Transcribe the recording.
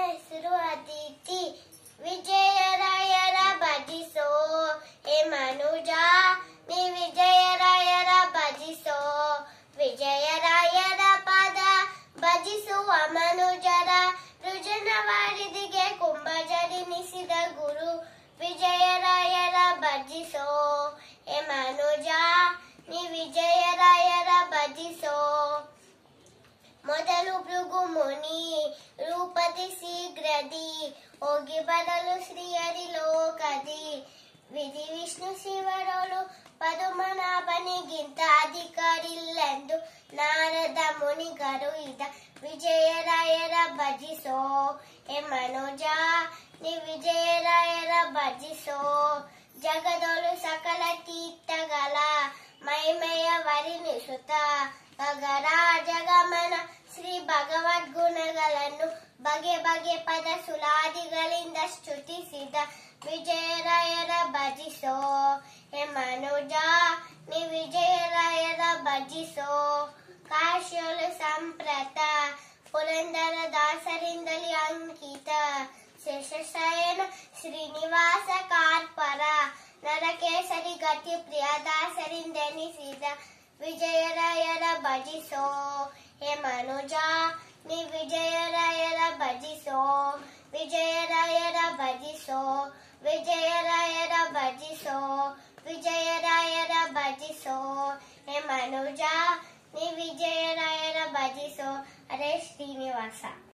ಹೆಸರು ಅದಿತಿ ವಿಜಯರಾಯರ ಭಜಿಸೋ ಹೇ ಮನುಜ ನೀ ವಿಜಯರಾಯರ ಭಜಿಸೋ ವಿಜಯರಾಯರ ಪದ ಭಜಿಸುವ ಮನುಜರ ರುಜನವಾರಿದಿಗೆ ಕುಂಭಜರಿನಿಸಿದ ಗುರು ವಿಜಯರಾಯರ ಭಜಿಸೋ ಹೇ ಮನುಜ ನೀ ವಿಜಯರಾಯರ ಭಜಿಸೋ ಮೊದಲು ಭೃಗು ಮುನಿ ರೂಪದಿ ಶೀಘ್ರದಿ ಹೋಗಿ ಬರಲು ಶ್ರೀಯರಿ ಲೋಕದಿ ವಿಧಿ ವಿಷ್ಣು ಶಿವರಳು ಪದುಮನಾಭನಿಗಿಂತ ಅಧಿಕಾರಿಲ್ಲೆಂದು ನಾರದ ಮುನಿಗರು ಇದ ವಿಜಯರಾಯರ ಭಜಿಸೋ ಹೇ ಮನೋಜ ನೀ ವಿಜಯರಾಯರ ಭಜಿಸೋ ಜಗದೊಳು ಸಕಲ ತೀರ್ಥಗಳ ಮೈಮೆಯ ವರಿಣಿಸುತ್ತ ಗಗರಾಜಗಮನ ಶ್ರೀ ಭಗವದ್ ಗುಣಗಳನ್ನು ಬಗೆ ಬಗೆ ಪದ ಸುಲಾದಿಗಳಿಂದ ಸ್ತುತಿಸಿದ ವಿಜಯರಾಯರ ಭಜಿಸೋ ಹೇ ಮನುಜ ನೀ ವಿಜಯರಾಯರ ಭಜಿಸೋ ಕಾಶಿಯೊಳು ಸಂಪ್ರತ ಪುರಂದರ ದಾಸರಿಂದಲೇ ಅಂಕಿತ ಶೇಷಶಯನ ಶ್ರೀನಿವಾಸ ಕಾರ್ಪರ ನರಕೇಸರಿ ಗತಿ ಪ್ರಿಯದಾಸರಿಂದೆನಿಸಿದ ವಿಜಯರಾಯರ ಭಜಿಸೋ ಹೇ ಮನುಜ ನೀ ವಿಜಯರಾಯರ ಭಜಿಸೋ ವಿಜಯರಾಯರ ಭಜಿಸೋ ವಿಜಯರಾಯರ ಭಜಿಸೋ ವಿಜಯರಾಯರ ಭಜಿಸೋ ಹೇ ಮನುಜ ನೀ ವಿಜಯರಾಯರ ಭಜಿಸೋ ಹರೇ ಶ್ರೀನಿವಾಸ